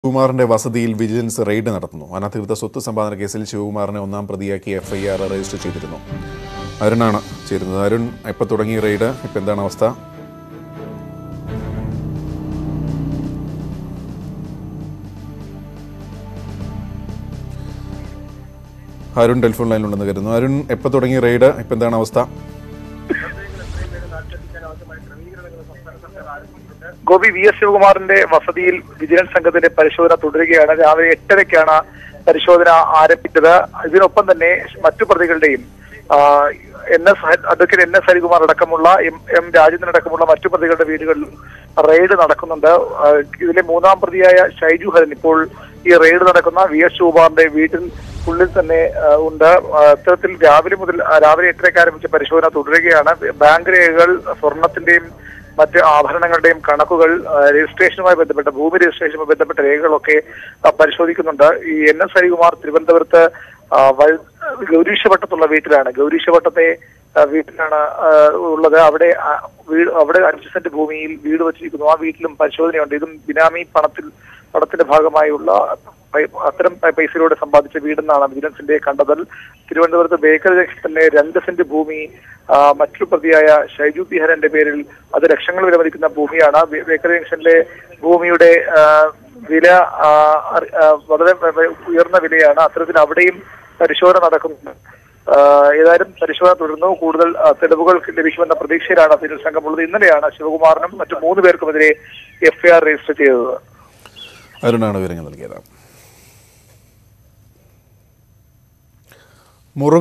ശിവകുമാറിന്റെ വസതിയിൽ vigilance raid നടത്തുന്നു അനധികൃത സ്വത്ത് സമ്പാദന കേസിൽ ശിവകുമാറിനെ ഒന്നാം പ്രതിയാക്കി എഫ്ഐആർ രജിസ്റ്റർ ചെയ്തിരുന്നു അരുണാണ് ചേരുന്നത് അരുൺ എപ്പോൾ തുടങ്ങി റെയ്ഡ് ഇപ്പം എന്താണ് അവസ്ഥ അരുൺ ടെലിഫോൺ ലൈനിലുണ്ടെന്ന് കരുതുന്നു അരുൺ എപ്പോൾ തുടങ്ങി റെയ്ഡ് ഇപ്പം എന്താണ് അവസ്ഥ ഗോപി വി എസ് ശിവകുമാറിന്റെ വസതിയിൽ വിജിലൻസ് സംഘത്തിന്റെ പരിശോധന തുടരുകയാണ് രാവിലെ എട്ടരയ്ക്കാണ് പരിശോധന ആരംഭിച്ചത് ഇതിനൊപ്പം തന്നെ മറ്റു പ്രതികളുടെയും ആ, എൻ എസ് ഹ- അഡ്വക്കേറ്റ് എൻ എസ് ഹരികുമാർ അടക്കമുള്ള എം എം രാജേന്ദ്രൻ അടക്കമുള്ള മറ്റു പ്രതികളുടെ വീടുകളിലും റെയ്ഡ് നടക്കുന്നുണ്ട് ആ, ഇതിലെ മൂന്നാം പ്രതിയായ ഷൈജു ഹരൻ ഇപ്പോൾ ഈ റെയ്ഡ് നടക്കുന്ന വി എസ് ശിവകുമാറിന്റെ വീട്ടിൽ ഉള്ളിൽ തന്നെ ആ, ഉണ്ട് ആ, ഇത്തരത്തിൽ രാവിലെ മുതൽ ആ, രാവിലെ എട്ടരയ്ക്ക് ആരംഭിച്ച പരിശോധന തുടരുകയാണ് ബാങ്ക് രേഖകൾ സ്വർണത്തിന്റെയും മറ്റ് ആഭരണങ്ങളുടെയും കണക്കുകൾ ആ, രജിസ്ട്രേഷനുമായി ബന്ധപ്പെട്ട ഭൂമി രജിസ്ട്രേഷനുമായി ബന്ധപ്പെട്ട രേഖകളൊക്കെ ആ, പരിശോധിക്കുന്നുണ്ട് ഈ എൻ എസ് ഹരികുമാർ തിരുവനന്തപുരത്ത് ആ, വൽ- ഗൗരീശപട്ടത്തുള്ള വീട്ടിലാണ് ഗൗരീശപട്ടത്തെ ആ, വീട്ടിലാണ് ആ, ഉള്ളത് അവിടെ ആ, വീട് അവിടെ അഞ്ച് സെന്റ് ഭൂമിയിൽ വീട് വെച്ചിരിക്കുന്നു ആ വീട്ടിലും പരിശോധനയുണ്ട് ഇതും ബിനാമി പണത്തിൽ പണത്തിന്റെ ഭാഗമായുള്ള പൈ- അത്തരം പൈ- പൈസയിലൂടെ സമ്പാദിച്ച വീടെന്നാണ് വിജിലൻസിന്റെ കണ്ടെത്തൽ തിരുവനന്തപുരത്ത് ബേക്കറി ജംഗ്ഷനിലെ രണ്ട് സെന്റ് ഭൂമി ആ, മറ്റൊരു പ്രതിയായ ഷൈജു ബിഹരന്റെ പേരിൽ അത് ലക്ഷങ്ങൾ വിലമതിക്കുന്ന ഭൂമിയാണ് ബേ- ബേക്കറി ജംഗ്ഷനിലെ ഭൂമിയുടെ ആ, വില ആ, അറി- ആ, വളരെ വ- വ- ഉയർന്ന വിലയാണ് അത്തരത്തിൽ അവിടെയും പരിശോധന നടക്കുന്നുണ്ട് ആ, ഏതായാലും പരിശോധന തുടർന്നു കൂടുതൽ ആ, തെളിവുകൾ ലഭിക്കുമെന്ന പ്രതീക്ഷയിലാണ് വിജിലൻസ് സംഘമുള്ളത് ഇന്നലെയാണ് ശിവകുമാറിനും മറ്റു മൂന്ന് പേർക്കുമെതിരെ എഫ്ഐആർ രജിസ്റ്റർ ചെയ്തത് അരുണാണ് വിവരങ്ങൾ നൽകിയത് മുറുക